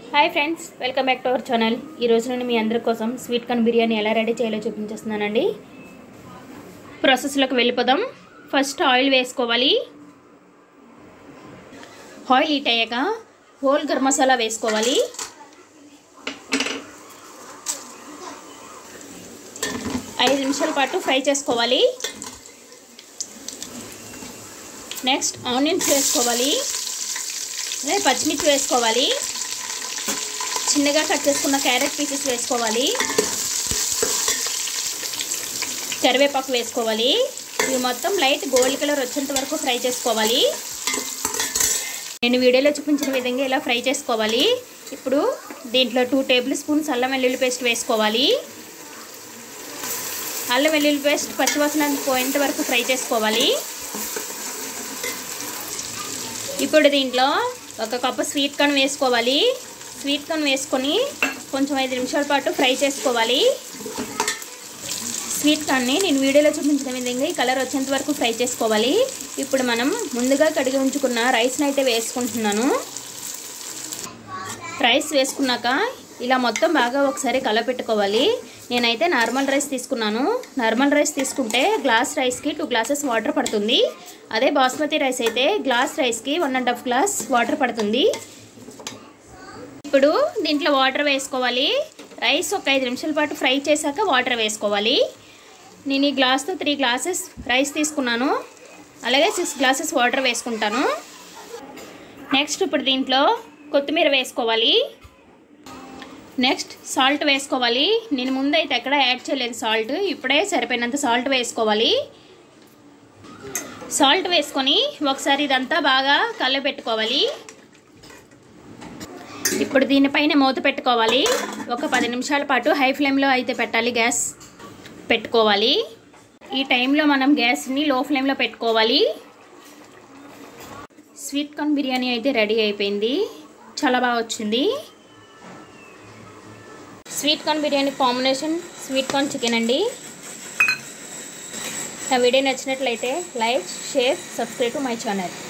hi friends welcome back to our channel ఈ రోజు నుండి మీ అందరి కోసం స్వీట్ కార్న్ బిర్యానీ ఎలా రెడీ చేయాలో చూపించేస్తున్నానండి ప్రాసెస్లోకి వెళ్ళిపోదాం ఫస్ట్ ఆయిల్ వేసుకోవాలి ఆయిల్ హీట్ అయ్యాక హోల్ గరం మసాలా వేసుకోవాలి ఐదు నిమిషాల పాటు ఫ్రై చేసుకోవాలి నెక్స్ట్ ఆనియన్స్ వేసుకోవాలి అలాగే పచ్చిమిర్చి వేసుకోవాలి చిన్నగా కట్ చేసుకున్న క్యారెట్ పీసెస్ వేసుకోవాలి కరివేపాకు వేసుకోవాలి ఇవి మొత్తం లైట్ గోల్డ్ కలర్ వచ్చేంత వరకు ఫ్రై చేసుకోవాలి నేను వీడియోలో చూపించిన విధంగా ఇలా ఫ్రై చేసుకోవాలి ఇప్పుడు దీంట్లో టూ టేబుల్ స్పూన్స్ అల్లం వెల్లుల్లి పేస్ట్ వేసుకోవాలి అల్లం వెల్లుల్లి పేస్ట్ పచ్చివాసన పోయేంత వరకు ఫ్రై చేసుకోవాలి ఇప్పుడు దీంట్లో ఒక కప్పు స్వీట్ కార్న్ వేసుకోవాలి స్వీట్ కార్న్ వేసుకొని కొంచెం ఐదు నిమిషాల పాటు ఫ్రై చేసుకోవాలి స్వీట్ కార్న్ని నేను వీడియోలో చూపించిన విధంగా ఈ కలర్ వచ్చేంత వరకు ఫ్రై చేసుకోవాలి ఇప్పుడు మనం ముందుగా కడిగి ఉంచుకున్న రైస్ని అయితే వేసుకుంటున్నాను రైస్ వేసుకున్నాక ఇలా మొత్తం బాగా ఒకసారి కలపెట్టుకోవాలి నేనైతే నార్మల్ రైస్ తీసుకున్నాను నార్మల్ రైస్ తీసుకుంటే గ్లాస్ రైస్కి టూ గ్లాసెస్ వాటర్ పడుతుంది అదే బాస్మతి రైస్ అయితే గ్లాస్ రైస్కి one and half glass water పడుతుంది ఇప్పుడు దీంట్లో వాటర్ వేసుకోవాలి రైస్ ఒక ఐదు నిమిషాల పాటు ఫ్రై చేశాక వాటర్ వేసుకోవాలి నేను ఈ గ్లాస్తో త్రీ గ్లాసెస్ రైస్ తీసుకున్నాను అలాగే సిక్స్ గ్లాసెస్ వాటర్ వేసుకుంటాను నెక్స్ట్ ఇప్పుడు దీంట్లో కొత్తిమీర వేసుకోవాలి నెక్స్ట్ సాల్ట్ వేసుకోవాలి నేను ముందైతే ఎక్కడ యాడ్ చేయలేదు సాల్ట్ ఇప్పుడే సరిపోయినంత సాల్ట్ వేసుకోవాలి సాల్ట్ వేసుకొని ఒకసారి ఇదంతా బాగా కలపెట్టుకోవాలి ఇప్పుడు దీనిపైన మూత పెట్టుకోవాలి ఒక పది నిమిషాల పాటు హై ఫ్లేమ్లో అయితే పెట్టాలి గ్యాస్ పెట్టుకోవాలి ఈ టైంలో మనం గ్యాస్ని లో ఫ్లేమ్లో పెట్టుకోవాలి స్వీట్ కార్న్ బిర్యానీ అయితే రెడీ అయిపోయింది చాలా బాగా వచ్చింది sweet corn biryani combination sweet corn chicken అండి నా వీడియో నచ్చినట్లయితే like share subscribe to my channel